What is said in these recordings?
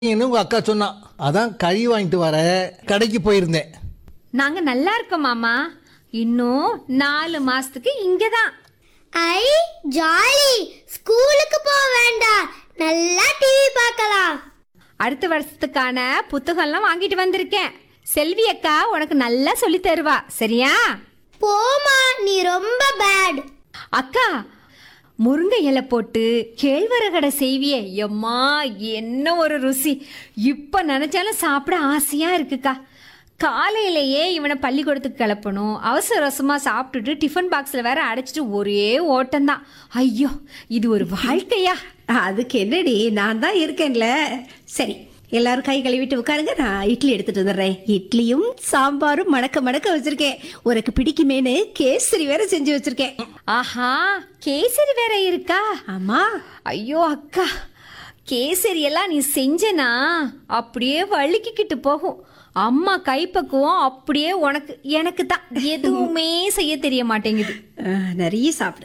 என்ன உங்க அக்கா சொன்னா அதான் கறி வாங்கிட்டு வர கடைக்கு போயிருந்தேன் நாங்க நல்லா இருக்கோம் மாமா இன்னும் நாலு மாசத்துக்கு இங்கதான் ஐ ஜாலி ஸ்கூலுக்கு போக வேண்டாம் நல்லா டிவி பார்க்கலாம் அடுத்த வருஷத்துக்கான புத்தகம்லாம் வாங்கிட்டு வந்திருக்கேன் செல்வி அக்கா உனக்கு நல்லா சொல்லி தருவா சரியா போமா நீ ரொம்ப பேட் அக்கா முருங்கை இலை போட்டு கேழ்வரகடை செய்வியே எம்மா என்ன ஒரு ருசி இப்போ நினைச்சாலும் சாப்பிட ஆசையா இருக்குக்கா காலையிலேயே இவனை பள்ளிக்கூடத்துக்கு கிளப்பணும் அவசர அவசரமாக சாப்பிட்டுட்டு டிஃபன் பாக்ஸில் வேற அடைச்சிட்டு ஒரே ஓட்டம்தான் ஐயோ இது ஒரு வாழ்க்கையா அதுக்கு என்னடி நான் தான் இருக்கேன்ல சரி எல்லாரும் கை கழுவிட்டு உட்காருங்க நான் இட்லி எடுத்துட்டு வந்துடுறேன் இட்லியும் சாம்பாரும் மணக்க மணக்க வச்சிருக்கேன் உனக்கு பிடிக்குமேனு கேசரி வேற செஞ்சு வச்சிருக்கேன் ஆஹா கேசரி வேற இருக்கா ஆமா ஐயோ அக்கா கேசரி எல்லாம் நீ செஞ்சனா அப்படியே வழுக்கிக்கிட்டு போகும் அம்மா கைப்பக்குவம் அப்படியே உனக்கு எனக்கு தான் எதுவுமே செய்ய தெரிய மாட்டேங்குது அஹ், நிறைய சாப்பிடு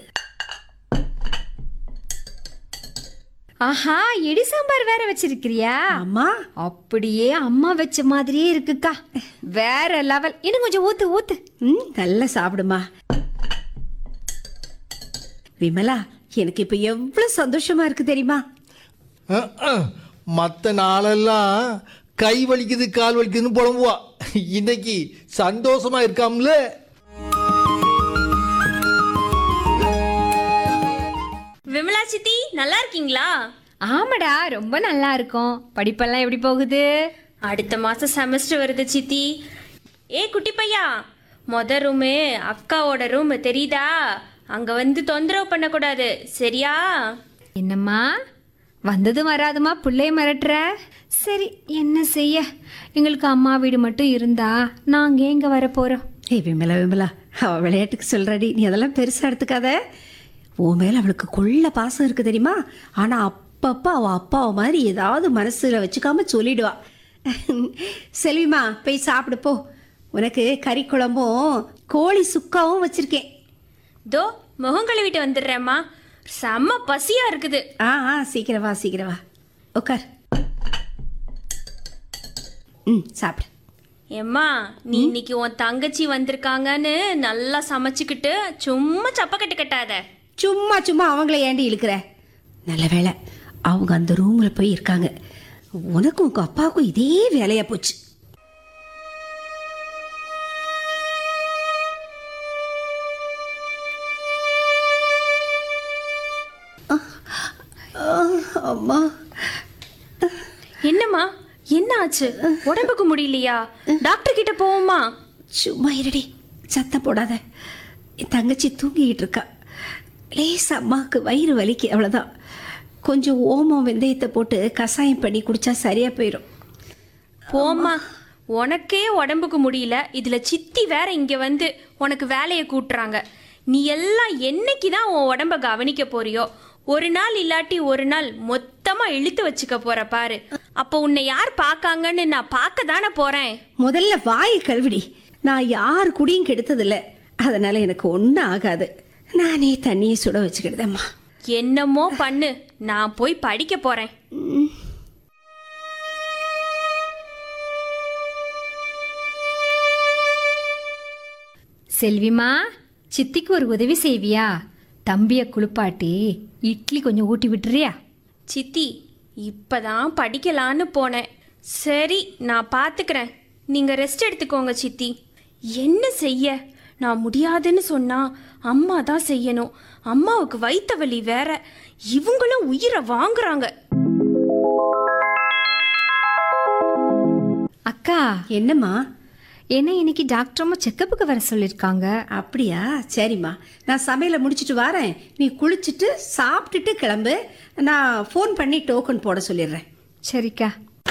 ஆஹா இடி சாம்பார் வேற வச்சிருக்கிறியா ஆமா அப்படியே அம்மா வச்ச மாதிரியே இருக்குக்கா வேற லெவல் இன்னும் கொஞ்சம் ஊத்து ஊத்து ம் நல்லா சாப்பிடுமா விமலா எனக்கு இப்ப எவ்வளவு சந்தோஷமா இருக்கு தெரியுமா மற்ற நாளெல்லாம் கை வலிக்குது கால் வலிக்குதுன்னு புலம்புவா இன்னைக்கு சந்தோஷமா இருக்காம்ல விமலா சித்தி நல்லா இருக்கீங்களா ஆமாடா ரொம்ப நல்லா இருக்கும் படிப்பெல்லாம் எப்படி போகுது அடுத்த மாசம் செமஸ்டர் வருது சித்தி ஏ குட்டி பையா மொத ரூமு அக்காவோட ரூம் தெரியுதா அங்க வந்து தொந்தரவு பண்ணக்கூடாது சரியா என்னம்மா வந்ததும் வராதுமா பிள்ளைய மிரட்டுற சரி என்ன செய்ய எங்களுக்கு அம்மா வீடு மட்டும் இருந்தா நாங்க எங்க வர போறோம் ஏய் விமலா விமலா அவ விளையாட்டுக்கு சொல்றடி நீ அதெல்லாம் பெருசா எடுத்துக்காத உன் மேல அவளுக்கு கொள்ள பாசம் இருக்கு தெரியுமா ஆனா அப்பப்ப அவ அப்பாவை மாதிரி ஏதாவது மனசுல வச்சுக்காம சொல்லிடுவா செல்விமா போய் சாப்பிடு போ உனக்கு கறி குழம்பும் கோழி சுக்காவும் வச்சிருக்கேன் தோ முகம் கழுவிட்டு வந்துடுறேம்மா செம்ம பசியா இருக்குது ஆ ஆ சீக்கிரம் வா சீக்கிரம் வா உட்கார் ம் சாப்பிடு ஏம்மா நீ இன்னைக்கு உன் தங்கச்சி வந்திருக்காங்கன்னு நல்லா சமைச்சுக்கிட்டு சும்மா சப்பக்கட்டு கட்டாத சும்மா சும்மா அவங்கள ஏண்டி இழுக்கிற நல்ல வேலை அவங்க அந்த ரூமில் போய் இருக்காங்க உனக்கும் உங்க அப்பாவுக்கும் இதே வேலையா போச்சு அம்மா என்னம்மா என்ன ஆச்சு உடம்புக்கு முடியலையா டாக்டர் கிட்ட போவோமா சும்மா இருடி சத்தம் போடாத என் தங்கச்சி தூங்கிக்கிட்டு இருக்கா லேஸ் அம்மாவுக்கு வயிறு வலிக்கு அவ்வளோதான் கொஞ்சம் ஓமம் வெந்தயத்தை போட்டு கஷாயம் பண்ணி குடிச்சா சரியா போயிடும் போம்மா உனக்கே உடம்புக்கு முடியல இதுல சித்தி வேற இங்க வந்து உனக்கு வேலையை கூட்டுறாங்க நீ எல்லாம் என்னைக்கு தான் உன் உடம்ப கவனிக்க போறியோ ஒரு நாள் இல்லாட்டி ஒரு நாள் மொத்தமா இழுத்து வச்சுக்க போற பாரு அப்போ உன்னை யார் பார்க்காங்கன்னு நான் பார்க்க தானே போறேன் முதல்ல வாயை கழுவிடி நான் யார் குடியும் கெடுத்ததில்ல அதனால எனக்கு ஒன்றும் ஆகாது நானே தண்ணியை சுட வச்சுக்கிடுதேம்மா என்னமோ பண்ணு நான் போய் படிக்க போறேன் செல்விமா சித்திக்கு ஒரு உதவி செய்வியா தம்பிய குளிப்பாட்டி இட்லி கொஞ்சம் ஊட்டி விட்டுறியா சித்தி இப்பதான் படிக்கலான்னு போனேன் சரி நான் பார்த்துக்கிறேன் நீங்க ரெஸ்ட் எடுத்துக்கோங்க சித்தி என்ன செய்ய நான் முடியாதுன்னு சொன்னா அம்மா தான் செய்யணும் அம்மாவுக்கு வைத்த வலி வேற இவங்களும் உயிரை வாங்குறாங்க அக்கா என்னம்மா என்ன இன்னைக்கு டாக்டர் அம்மா செக்கப்புக்கு வர சொல்லியிருக்காங்க அப்படியா சரிம்மா நான் சமையலை முடிச்சிட்டு வரேன் நீ குளிச்சுட்டு சாப்பிட்டுட்டு கிளம்பு நான் ஃபோன் பண்ணி டோக்கன் போட சொல்லிடுறேன் சரிக்கா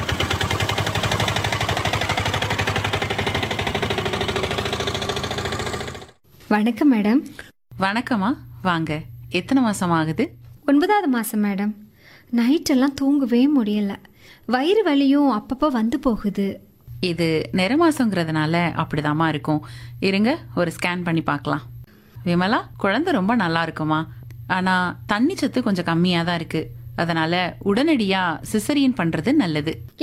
வணக்கம் மேடம் வணக்கம்மா வாங்க எத்தனை மாசம் ஆகுது ஒன்பதாவது மாதம் மேடம் நைட்டெல்லாம் தூங்கவே முடியல வயிறு வலியும் அப்பப்போ வந்து போகுது இது நிற மாசங்கிறதுனால அப்படிதாம்மா இருக்கும் இருங்க ஒரு ஸ்கேன் பண்ணி பார்க்கலாம் விமலா குழந்தை ரொம்ப நல்லா இருக்குமா ஆனா தண்ணி சத்து கொஞ்சம் கம்மியா தான் இருக்கு அதனால உடனடியா சிசரியன் பண்றது நல்லது